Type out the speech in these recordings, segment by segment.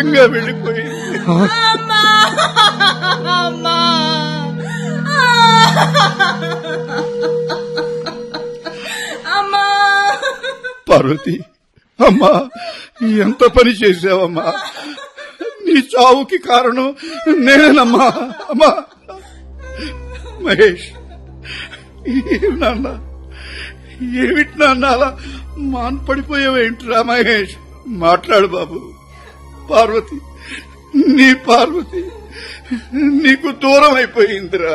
దూరంగా వెళ్ళిపోయింది అమ్మా అమ్మా అమ్మా పార్వతి అమ్మా ఎంత పని చేసావమ్మా నీ చావుకి కారణం నేనేనమ్మా అమ్మా మహేష్ ఏమి నాన్న ఏమిటి నాన్న అలా మాన్పడిపోయావేంట్రా మహేష్ మాట్లాడు బాబు పార్వతి నీ పార్వతి నీకు దూరం అయిపోయిందిరా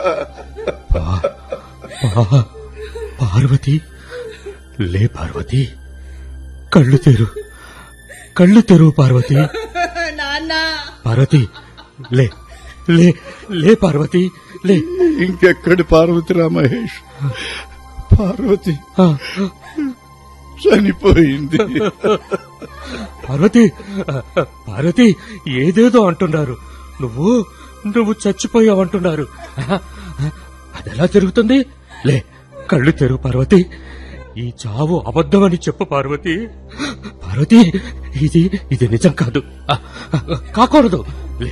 పా- పార్వతి లే పార్వతి కళ్ళు తెరు కళ్ళు తెరువు పార్వతి నాన్న పార్వతి లే లే లే పార్వతి లే ఇంకెక్కడి పార్వతిరా మహేష్ పార్వతి ఆ, చనిపోయింది పార్వతి పార్వతి ఏదేదో అంటున్నారు నువ్వు నువ్వు చచ్చిపోయావంటున్నారు ఆ, అదెలా జరుగుతుంది లే కళ్ళు తెరువు పార్వతి ఈ చావు అబద్ధమని చెప్పు పార్వతి పార్వతి ఇది ఇది నిజం కాదు ఆ, ఆ, కాకూడదు లే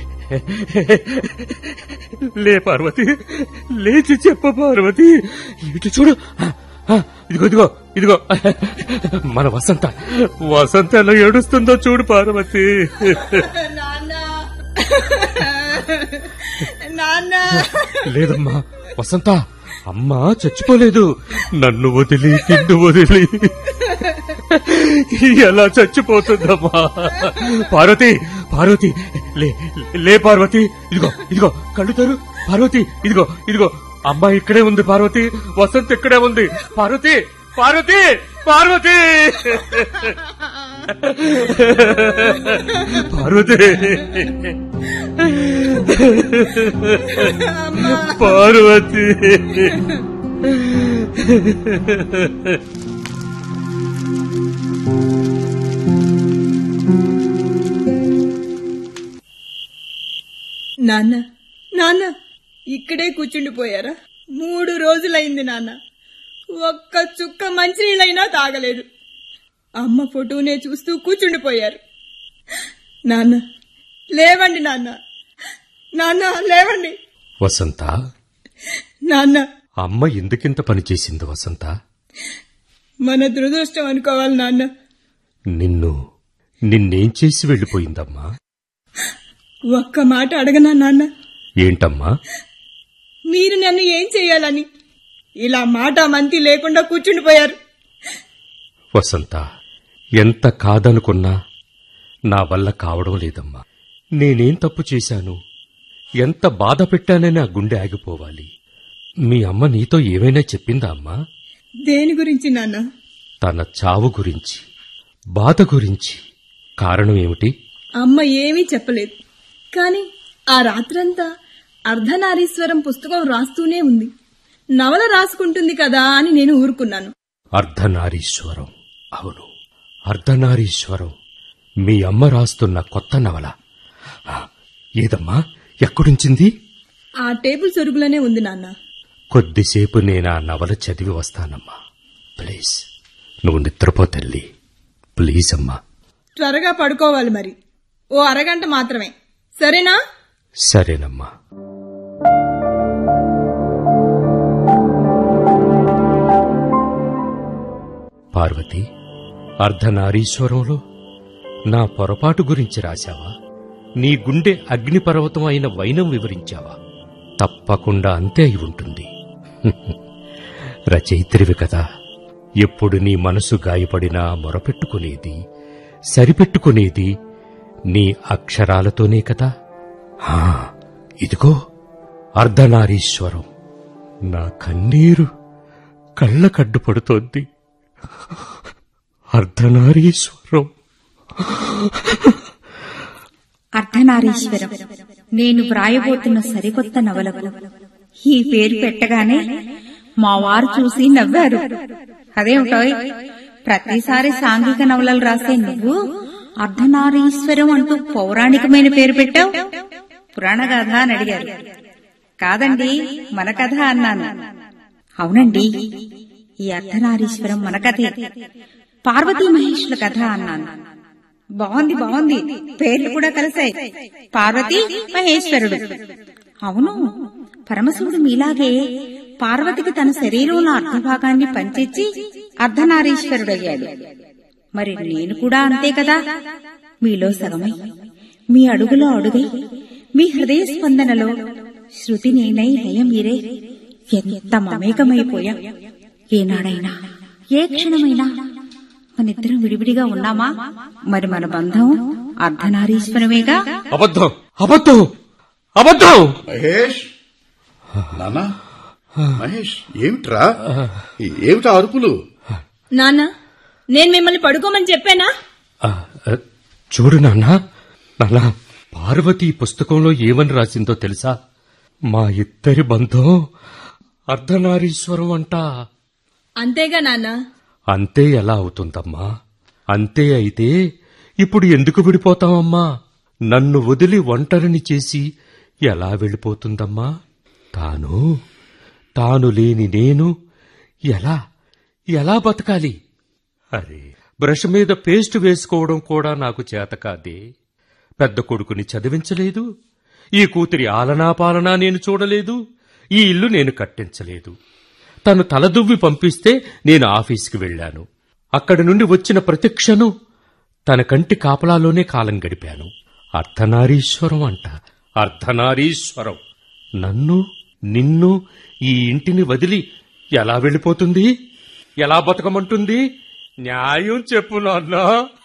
లే పార్వతి లేచి చెప్పు పార్వతి ఇటు చూడు ఆ, ఆ, ఇదిగో ఇదిగో ఇదిగో మన వసంత వసంత ఎలా ఏడుస్తుందో చూడు పార్వతి నాన్న నాన్న లేదమ్మా వసంత అమ్మ చచ్చిపోలేదు నన్ను వదిలి నిన్ను వదిలి ఎలా చచ్చిపోతుందమ్మా పార్వతి పార్వతి లే లే పార్వతి ఇదిగో ఇదిగో కళ్ళు తెరు పార్వతి ఇదిగో ఇదిగో అమ్మ ఇక్కడే ఉంది పార్వతి వసంత్ ఇక్కడే ఉంది పార్వతి పార్వతి పార్వతి పార్వతి పార్వతి నాన్న నాన్న ఇక్కడే కూర్చుండిపోయారా మూడు రోజులైంది నాన్న ఒక్క చుక్క మంచినీళ్ళైనా తాగలేదు అమ్మ ఫోటోనే చూస్తూ కూర్చుండిపోయారు నాన్న లేవండి నాన్న నాన్న లేవండి వసంత నాన్న అమ్మ ఎందుకింత పని చేసింది వసంత మన దురదృష్టం అనుకోవాలి నాన్న నిన్ను నిన్నేం చేసి వెళ్ళిపోయిందమ్మా ఒక్క మాట అడగనా నాన్న ఏంటమ్మా మీరు నన్ను ఏం చెయ్యాలని ఇలా మాట మంతి లేకుండా కూర్చుండిపోయారు వసంత ఎంత కాదనుకున్నా నా వల్ల కావడం లేదమ్మా నేనేం తప్పు చేశాను ఎంత బాధ పెట్టానని ఆ గుండె ఆగిపోవాలి మీ అమ్మ నీతో ఏమైనా చెప్పిందా అమ్మా దేని గురించి నాన్న తన చావు గురించి బాధ గురించి కారణం ఏమిటి అమ్మ ఏమీ చెప్పలేదు కాని ఆ రాత్రంతా అర్ధనారీశ్వరం పుస్తకం రాస్తూనే ఉంది నవల రాసుకుంటుంది కదా అని నేను ఊరుకున్నాను అర్ధనారీశ్వరం అవును అర్ధనారీశ్వరం మీ అమ్మ రాస్తున్న కొత్త నవల ఆ, ఏదమ్మా ఎక్కడుంచింది ఆ టేబుల్ సొరుగులోనే ఉంది నాన్న కొద్దిసేపు నేను ఆ నవల చదివి వస్తానమ్మా ప్లీజ్ నువ్వు నిద్రపో తల్లి ప్లీజ్ అమ్మా త్వరగా పడుకోవాలి మరి ఓ అరగంట మాత్రమే సరేనా సరేనమ్మా పార్వతి అర్ధనారీశ్వరంలో నా పొరపాటు గురించి రాశావా నీ గుండె అగ్నిపర్వతం అయిన వైనం వివరించావా తప్పకుండా అంతే అయి ఉంటుంది రచయిత్రివి కదా ఎప్పుడు నీ మనసు గాయపడినా మొరపెట్టుకునేది సరిపెట్టుకునేది నీ అక్షరాలతోనే కదా హా, ఇదిగో అర్ధనారీశ్వరం నా కన్నీరు కళ్ళ కడ్డు పడుతోంది అర్ధనారీశ్వరం అర్ధనారీశ్వరం నేను వ్రాయబోతున్న సరికొత్త నవలకు ఈ పేరు పెట్టగానే మా వారు చూసి నవ్వారు అదేమిటోయ్ ప్రతిసారి సాంఘిక నవలలు రాసే నువ్వు అర్ధనారీశ్వరం అంటూ పౌరాణికమైన పేరు పెట్టావు పురాణ కథ అని అడిగారు కాదండి మన కథ అన్నాను అవునండి ఈ అర్ధనారీశ్వరం మన కథే పార్వతీ మహేష్ల కథ అన్నాను బాగుంది బాగుంది పేర్లు కూడా కలిశాయి పార్వతి మహేశ్వరుడు అవును పరమశివుడు మీలాగే పార్వతికి తన శరీరంలో అర్ధభాగాన్ని పంచిచ్చి అర్ధనారీశ్వరుడయ్యాడు మరి నేను కూడా అంతే కదా మీలో సగమై మీ అడుగులో అడుగై మీ హృదయ స్పందనలో శృతి నేనై లయం మీరే ఎంత మమేకమైపోయా ఏనాడైనా ఏ క్షణమైనా మనిద్దరం విడివిడిగా ఉన్నామా మరి మన బంధం అర్ధనారీశ్వరమేగా అబద్ధం అబద్ధం అబద్ధం మహేష్ నానా మహేష్ ఏమిట్రా ఏమిటా అరుపులు నాన్న నేను మిమ్మల్ని పడుకోమని చెప్పానా ఆ, ఆ, చూడు నాన్న నాన్న పార్వతి ఈ పుస్తకంలో ఏమని రాసిందో తెలుసా మా ఇద్దరి బంధం అర్ధనారీశ్వరం అంట అంతేగా నాన్న అంతే ఎలా అవుతుందమ్మా అంతే అయితే ఇప్పుడు ఎందుకు విడిపోతామమ్మా నన్ను వదిలి ఒంటరిని చేసి ఎలా వెళ్ళిపోతుందమ్మా తాను తాను లేని నేను ఎలా ఎలా బతకాలి అరే బ్రష్ మీద పేస్ట్ వేసుకోవడం కూడా నాకు చేత కాదే పెద్ద కొడుకుని చదివించలేదు ఈ కూతురి ఆలనా పాలనా నేను చూడలేదు ఈ ఇల్లు నేను కట్టించలేదు తను తలదువ్వి పంపిస్తే నేను ఆఫీస్కి వెళ్ళాను అక్కడి నుండి వచ్చిన ప్రతి క్షణం తన కంటి కాపలాలోనే కాలం గడిపాను అర్ధనారీశ్వరం అంట అర్ధనారీశ్వరం నన్ను నిన్ను ఈ ఇంటిని వదిలి ఎలా వెళ్ళిపోతుంది ఎలా బతకమంటుంది న్యాయం చెప్పు నాన్న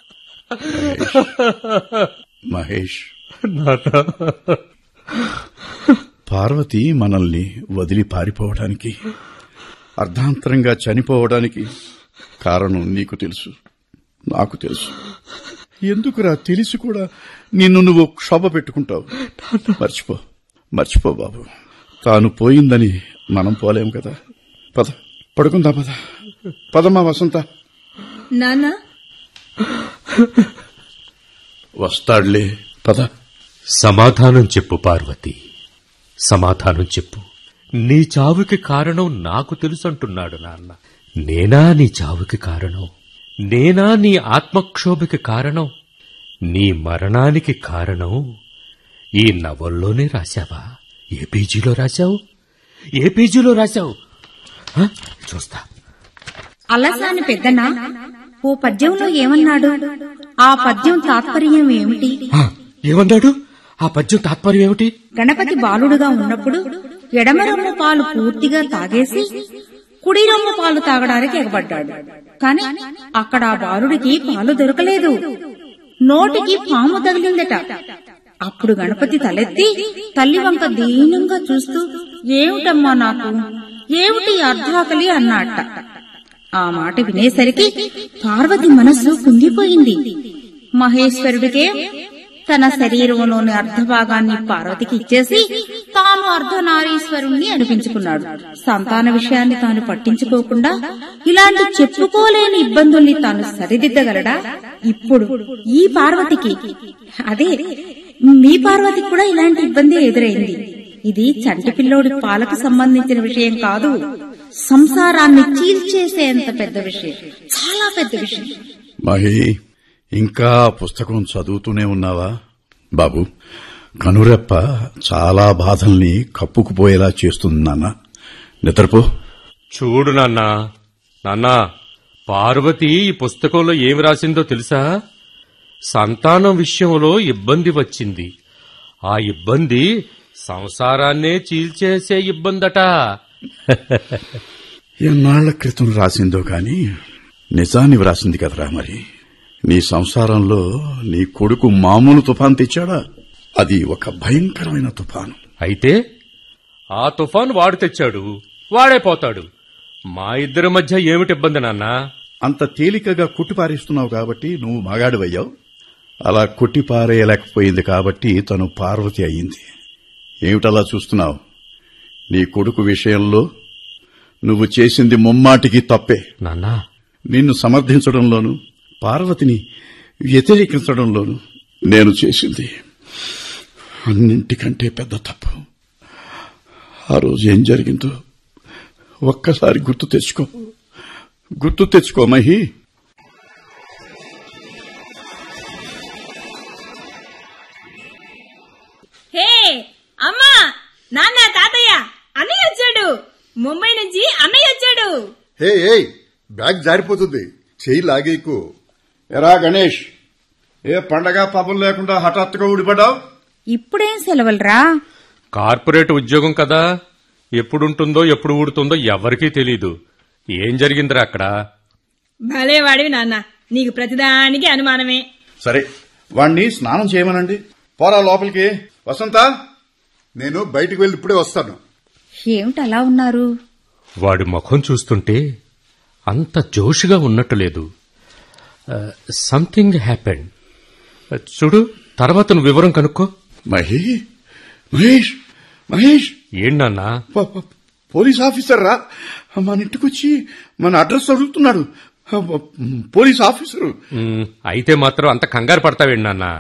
మహేష్ నాన్న పార్వతి మనల్ని వదిలి పారిపోవడానికి అర్ధాంతరంగా చనిపోవడానికి కారణం నీకు తెలుసు నాకు తెలుసు ఎందుకురా తెలిసి కూడా నిన్ను నువ్వు క్షోభ పెట్టుకుంటావు మర్చిపో మర్చిపో బాబు తాను పోయిందని మనం పోలేం కదా పద పడుకుందా పద పదమ్మా వసంత నాన్న వస్తాడులే పద సమాధానం చెప్పు పార్వతి సమాధానం చెప్పు నీ చావుకి కారణం నాకు తెలుసంటున్నాడు నాన్న నేనా నీ చావుకి కారణం నేనా నీ ఆత్మక్షోభకి కారణం నీ మరణానికి కారణం ఈ నవల్లోనే రాశావా ఏ పేజీలో రాశావు ఏ పేజీలో రాశావు హ? చూస్తా అలసాని పెద్దనా ఓ పద్యంలో ఏమన్నాడు ఆ పద్యం తాత్పర్యం ఏమిటి హ, ఏమన్నాడు ఆ పద్యం తాత్పర్యం ఏమిటి గణపతి బాలుడుగా ఉన్నప్పుడు ఎడమరొమ్మ పాలు పూర్తిగా తాగేసి కుడి రొమ్మ పాలు తాగడానికి ఎగబడ్డాడు కాని అక్కడ ఆ బాలుడికి పాలు దొరకలేదు నోటికి పాము తగిలిందట అప్పుడు గణపతి తలెత్తి తల్లి వంక దీనంగా చూస్తూ ఏమిటమ్మా నాకు ఏమిటి ఈ అర్ధాకలి అన్నట్ట ఆ మాట వినేసరికి పార్వతి మనస్సు కుంగిపోయింది మహేశ్వరుడికే తన శరీరంలోని అర్ధభాగాన్ని పార్వతికి ఇచ్చేసి తాను అర్ధనారీశ్వరుణ్ణి అనిపించుకున్నాడు సంతాన విషయాన్ని తాను పట్టించుకోకుండా ఇలాంటి చెప్పుకోలేని ఇబ్బందుల్ని తాను సరిదిద్దగలడా ఇప్పుడు ఈ పార్వతికి అదే మీ పార్వతికి కూడా ఇలాంటి ఇబ్బంది ఎదురైంది ఇది చంటి పిల్లోడి పాలకు సంబంధించిన విషయం కాదు సంసారాన్ని చీల్చేసేంత పెద్ద విషయం చాలా పెద్ద విషయం మహి ఇంకా పుస్తకం చదువుతూనే ఉన్నావా బాబు కనురెప్ప చాలా బాధల్ని కప్పుకుపోయేలా చేస్తుంది నాన్న నిద్రపో చూడు నాన్నా నాన్నా పార్వతి ఈ పుస్తకంలో ఏమి రాసిందో తెలుసా సంతానం విషయంలో ఇబ్బంది వచ్చింది ఆ ఇబ్బంది సంసారాన్నే చీల్చేసే ఇబ్బందట ఎన్నాళ్ల క్రితం రాసిందో కాని నిజాన్ని వ్రాసింది కదరా మరి నీ సంసారంలో నీ కొడుకు మామూలు తుఫాన్ తెచ్చాడా అది ఒక భయంకరమైన తుఫాను అయితే ఆ తుఫాను వాడు తెచ్చాడు వాడే పోతాడు మా ఇద్దరి మధ్య ఏమిటి ఇబ్బంది నాన్నా అంత తేలికగా కొట్టిపారేస్తున్నావు కాబట్టి నువ్వు మగాడివయ్యావు అలా కొట్టిపారేయలేకపోయింది కాబట్టి తను పార్వతి అయింది ఏమిటలా చూస్తున్నావు నీ కొడుకు విషయంలో నువ్వు చేసింది ముమ్మాటికి తప్పే నాన్నా నిన్ను సమర్థించడంలోను పార్వతిని వ్యతిరేకించడంలోను నేను చేసింది అన్నింటికంటే పెద్ద తప్పు ఆ రోజు ఏం జరిగిందో ఒక్కసారి గుర్తు తెచ్చుకో గుర్తు తెచ్చుకో మహి అమ్మా నాన్న తాతయ్య అన్నయ్య వచ్చాడు ముంబై నుంచి అన్నయ్య వచ్చాడు హే ఏయ్ బ్యాగ్ జారిపోతుంది చెయ్యి లాగేకు ఎరా గణేష్ ఏ పండగ పాపం లేకుండా హఠాత్తుగా ఊడిపడ్డావు ఇప్పుడేం సెలవులరా కార్పొరేట్ ఉద్యోగం కదా ఎప్పుడుంటుందో ఎప్పుడు ఊడుతుందో ఎవరికీ తెలీదు ఏం జరిగిందిరా అక్కడ భలే వాడివి నాన్న నీకు ప్రతిదానికి అనుమానమే సరే వాణ్ణి స్నానం చేయమనండి పోరా లోపలికి వసంత నేను బయటికి వెళ్ళి ఇప్పుడే వస్తాను ఏమిటి అలా ఉన్నారు వాడి ముఖం చూస్తుంటే అంత జోషుగా ఉన్నట్టు లేదు సంథింగ్ హ్యాపెండ్ చూడు తర్వాత నువ్వు వివరం కనుక్కో మహే మహేష్ మహేష్ ఏంటన్నా ప- ప- పోలీస్ ఆఫీసర్ రా మన ఇంటికొచ్చి మన అడ్రస్ అడుగుతున్నాడు పోలీస్ ఆఫీసరు అయితే మాత్రం అంత కంగారు పడతావేంటన్నా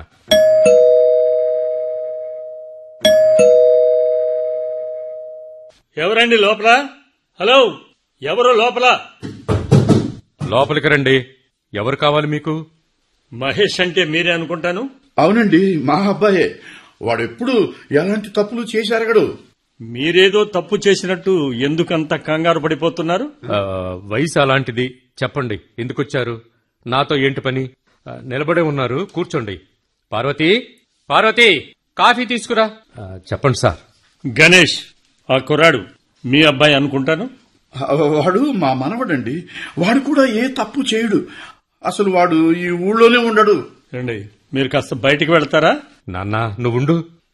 ఎవరండి లోపల హలో ఎవరు లోపల లోపలికి రండి ఎవరు కావాలి మీకు మహేష్ అంటే మీరే అనుకుంటాను అవునండి మా అబ్బాయే వాడెప్పుడు ఎలాంటి తప్పులు చేశారగడు మీరేదో తప్పు చేసినట్టు ఎందుకంత కంగారు పడిపోతున్నారు ఆ, వయసు అలాంటిది చెప్పండి ఎందుకొచ్చారు నాతో ఏంటి పని ఆ, నిలబడే ఉన్నారు కూర్చోండి పార్వతి పార్వతి కాఫీ తీసుకురా ఆ, చెప్పండి సార్ గణేష్ ఆ కుర్రాడు మీ అబ్బాయి అనుకుంటాను వాడు మా మనవడండి వాడు కూడా ఏ తప్పు చేయడు అసలు వాడు ఈ ఊళ్ళోనే ఉండడు రండి మీరు కాస్త బయటికి వెళ్తారా నాన్న నువ్వుండు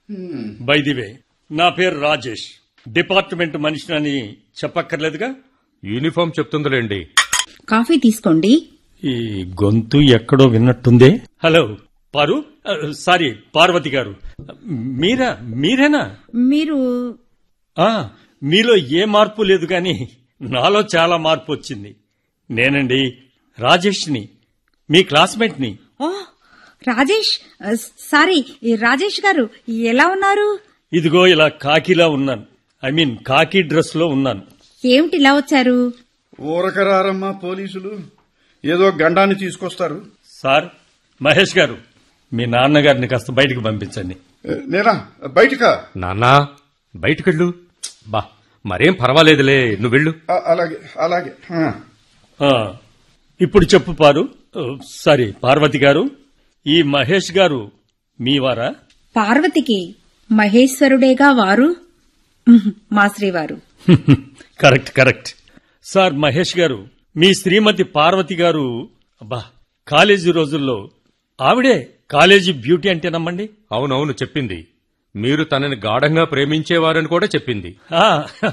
బైదివే నా పేరు రాజేష్ డిపార్ట్మెంట్ మనిషినని చెప్పక్కర్లేదుగా యూనిఫామ్ చెప్తుందిలేండి కాఫీ తీసుకోండి ఈ గొంతు ఎక్కడో విన్నట్టుందే హలో పారు ఆ, సారీ పార్వతి గారు మీరా మీరేనా మీరు ఆ మీలో ఏ మార్పు లేదు కానీ నాలో చాలా మార్పు వచ్చింది నేనండి రాజేష్ని మీ క్లాస్మేట్ని ఓ రాజేష్ ఆ, సారీ ఈ రాజేష్ గారు ఎలా ఉన్నారు ఇదిగో ఇలా కాకిలా ఉన్నాను ఐ మీన్ కాకి డ్రెస్ లో ఉన్నాను ఏమిటి ఇలా వచ్చారు ఊరకరారమ్మా పోలీసులు ఏదో గండాన్ని తీసుకొస్తారు సార్ మహేష్ గారు మీ నాన్నగారిని కాస్త బయటికి పంపించండి ఏ, నేనా బయటకా నాన్నా బయటికెళ్ళు బా మరేం పర్వాలేదులే నువ్వు వెళ్ళు ఆ, అలాగే అలాగే ఆ. ఆ, ఇప్పుడు చెప్పు పారు ఆ, సారీ పార్వతి గారు ఈ మహేష్ గారు మీవారా పార్వతికి మహేశ్వరుడేగా వారు ఉహు, మా శ్రీవారు కరెక్ట్ కరెక్ట్ సార్ మహేష్ గారు మీ శ్రీమతి పార్వతి గారు అబ్బా కాలేజీ రోజుల్లో ఆవిడే కాలేజీ బ్యూటీ అంటే నమ్మండి అవునవును చెప్పింది మీరు తనని గాఢంగా ప్రేమించేవారని కూడా చెప్పింది ఆ,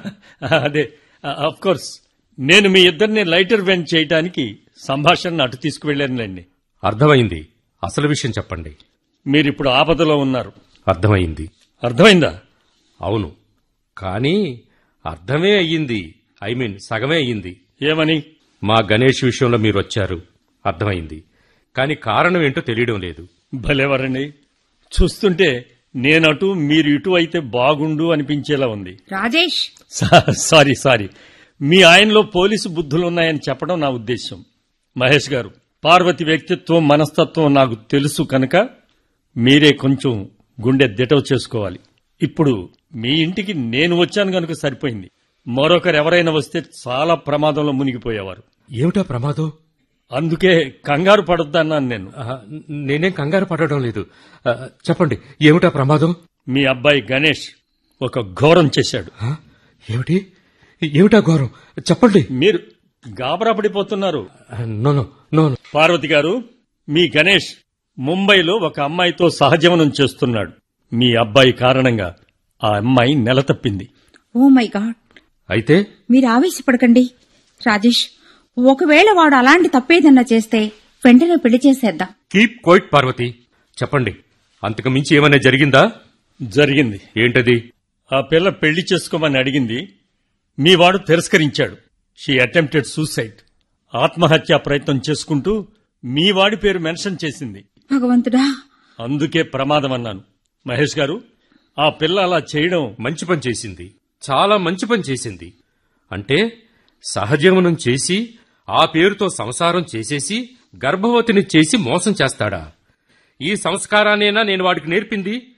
అదే అఫ్ కోర్స్ నేను మీ ఇద్దరిని లైటర్ వెంట్ చేయటానికి సంభాషణ అటు తీసుకువెళ్ళానులేండి అర్థమైంది అసలు విషయం చెప్పండి మీరిప్పుడు ఆపదలో ఉన్నారు అర్థమైంది అర్థమైందా అవును కానీ అర్థమే అయ్యింది ఐ మీన్ సగమే అయ్యింది ఏమని మా గణేష్ విషయంలో మీరు వచ్చారు అర్థమైంది కానీ కారణం ఏంటో తెలియడం లేదు భలేవరండి చూస్తుంటే నేనటు మీరు ఇటు అయితే బాగుండు అనిపించేలా ఉంది రాజేష్ సా- సారీ సారీ మీ ఆయనలో పోలీసు బుద్ధులున్నాయని చెప్పడం నా ఉద్దేశం మహేష్ గారు పార్వతి వ్యక్తిత్వం మనస్తత్వం నాకు తెలుసు కనుక మీరే కొంచెం గుండె దిటవు చేసుకోవాలి ఇప్పుడు మీ ఇంటికి నేను వచ్చాను కనుక సరిపోయింది మరొకరు ఎవరైనా వస్తే చాలా ప్రమాదంలో మునిగిపోయేవారు ఏమిటా ప్రమాదం అందుకే కంగారు పడొద్దన్నాను నేను ఆ, నేనేం కంగారు పడడం లేదు ఆ, చెప్పండి ఏమిటా ప్రమాదం మీ అబ్బాయి గణేష్ ఒక ఘోరం చేశాడు ఆ, ఏమిటి ఏమిటా ఘోరం చెప్పండి మీరు గాబరా పడిపోతున్నారు ఆ, no no no no. Parvathi garu మీ గణేష్ ముంబైలో ఒక అమ్మాయితో సహజీవనం చేస్తున్నాడు మీ అబ్బాయి కారణంగా ఆ అమ్మాయి నెల తప్పింది ఓ మై గాడ్ అయితే మీరు ఆవేశపడకండి రాజేష్ ఒకవేళ వాడు అలాంటి తప్పేదన్నా చేస్తే వెంటనే పెళ్లి చేసేద్దాం కీప్ క్వైట్ పార్వతి చెప్పండి అంతకు మించి ఏమైనా జరిగిందా జరిగింది ఏంటది ఆ పిల్ల పెళ్లి చేసుకోమని అడిగింది మీ వాడు తిరస్కరించాడు షీ అటెంప్టెడ్ సూసైడ్ ఆత్మహత్యా ప్రయత్నం చేసుకుంటూ మీ వాడి పేరు మెన్షన్ చేసింది భగవంతుడా అందుకే ప్రమాదం అన్నాను మహేష్ గారు ఆ పిల్ల అలా చేయడం మంచి పని చేసింది చాలా మంచి పని చేసింది అంటే సహజీవనం చేసి ఆ పేరుతో సంసారం చేసేసి గర్భవతిని చేసి మోసం చేస్తాడా ఈ సంస్కారాన్నేనా నేను వాడికి నేర్పింది